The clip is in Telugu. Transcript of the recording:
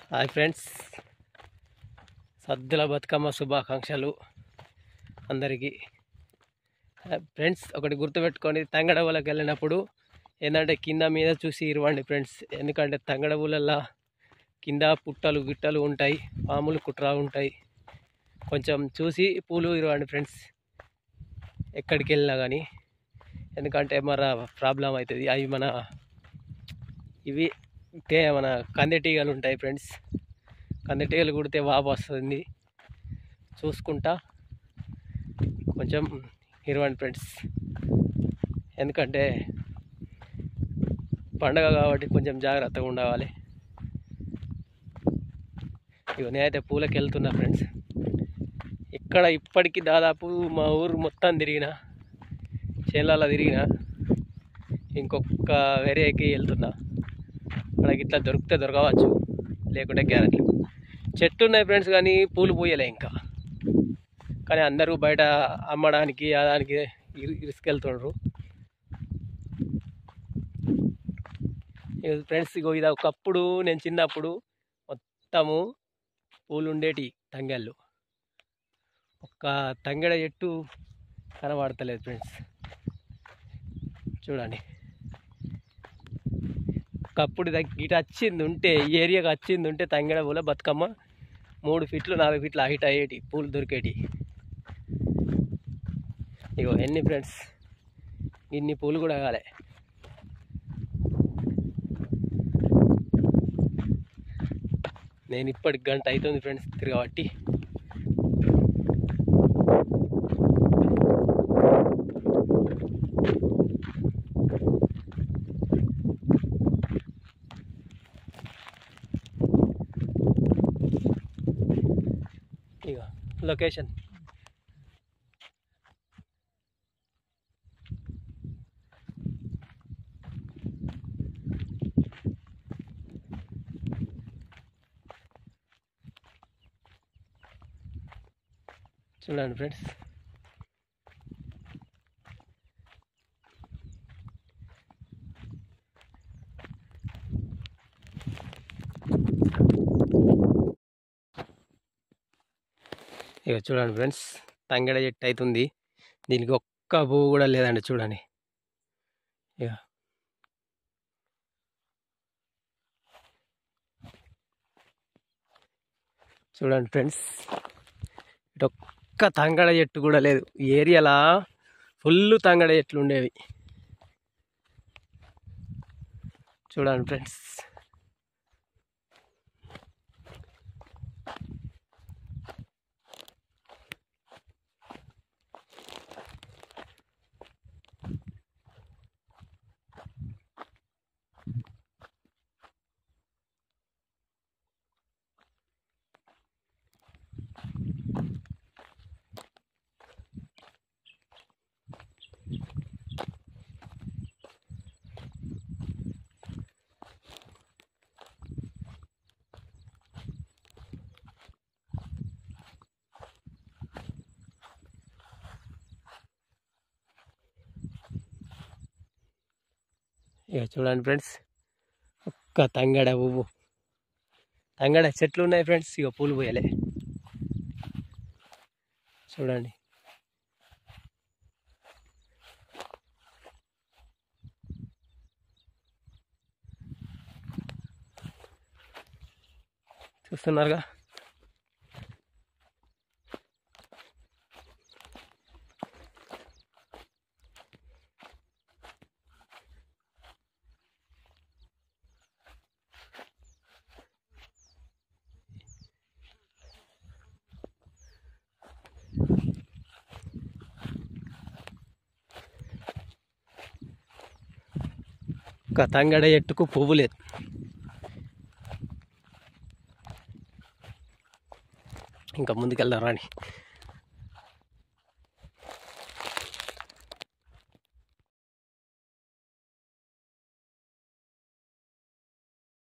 హాయ్ ఫ్రెండ్స్ సద్దుల బతుకమ్మ శుభాకాంక్షలు అందరికీ ఫ్రెండ్స్ ఒకటి గుర్తుపెట్టుకోండి తంగడవులకు వెళ్ళినప్పుడు ఏంటంటే కింద మీద చూసి ఇరవండి ఫ్రెండ్స్ ఎందుకంటే తంగడవులల్లో కింద పుట్టలు గిట్టలు ఉంటాయి పాములు కుట్రా ఉంటాయి కొంచెం చూసి పూలు ఇరవండి ఫ్రెండ్స్ ఎక్కడికి వెళ్ళినా కానీ ఎందుకంటే మన ప్రాబ్లం అవుతుంది అవి మన ఇవి తే మన కందెటీగలు ఉంటాయి ఫ్రెండ్స్ కందెటీగలు కుడితే వాపు వస్తుంది చూసుకుంటా కొంచెం ఇరవండి ఫ్రెండ్స్ ఎందుకంటే పండగ కాబట్టి కొంచెం జాగ్రత్తగా ఉండాలి ఇగో నేనైతే పూలకి వెళ్తున్నా ఫ్రెండ్స్ ఇక్కడ ఇప్పటికి దాదాపు మా ఊరు మొత్తం తిరిగిన చేనులలో తిరిగిన ఇంకొక వేరేకి వెళ్తున్నా మనకి ఇట్లా దొరికితే దొరకవచ్చు లేకుంటే గ్యారెంటీ చెట్లు ఉన్నాయి ఫ్రెండ్స్ కానీ పూలు పూయలే ఇంకా కానీ అందరూ బయట అమ్మడానికి దానికి ఇసుకెళ్తుండ్రు ఫ్రెండ్స్ ఇగో ఇది ఒకప్పుడు నేను చిన్నప్పుడు మొత్తము పూలు ఉండేటి తంగెళ్ళు ఒక్క తంగెడ చెట్టు కనబడతలేదు ఫ్రెండ్స్ చూడండి ఒకప్పుడు దగ్గర ఇటు వచ్చింది ఉంటే ఈ ఏరియాకి వచ్చింది ఉంటే తంగెడ పూల బతుకమ్మ మూడు ఫీట్లు నాలుగు ఫీట్లు హైట్ అయ్యేటి పూలు దొరికేటి ఇగో ఎన్ని ఫ్రెండ్స్ ఇన్ని పూలు కూడా కాలే నేను ఇప్పటికి గంట అవుతుంది ఫ్రెండ్స్ తిరగబట్టి ఇక లొకేషన్ చూడండి ఫ్రెండ్స్ ఇక చూడండి ఫ్రెండ్స్ తంగడ చెట్టు అవుతుంది దీనికి ఒక్క పువ్వు కూడా లేదండి చూడండి ఇక చూడండి ఫ్రెండ్స్ ఇటు ఒక్క తంగడ చెట్టు కూడా లేదు ఈ ఏరియాలో ఫుల్ తంగడ చెట్లు ఉండేవి చూడండి ఫ్రెండ్స్ ఇక చూడండి ఫ్రెండ్స్ ఒక్క తంగడ పువ్వు తంగడ చెట్లు ఉన్నాయి ఫ్రెండ్స్ ఇక పూలు పోయలే చూడండి చూస్తున్నారుగా ఒక తంగడ ఎట్టుకు పువ్వు లేదు ఇంకా ముందుకెళ్దాం రాని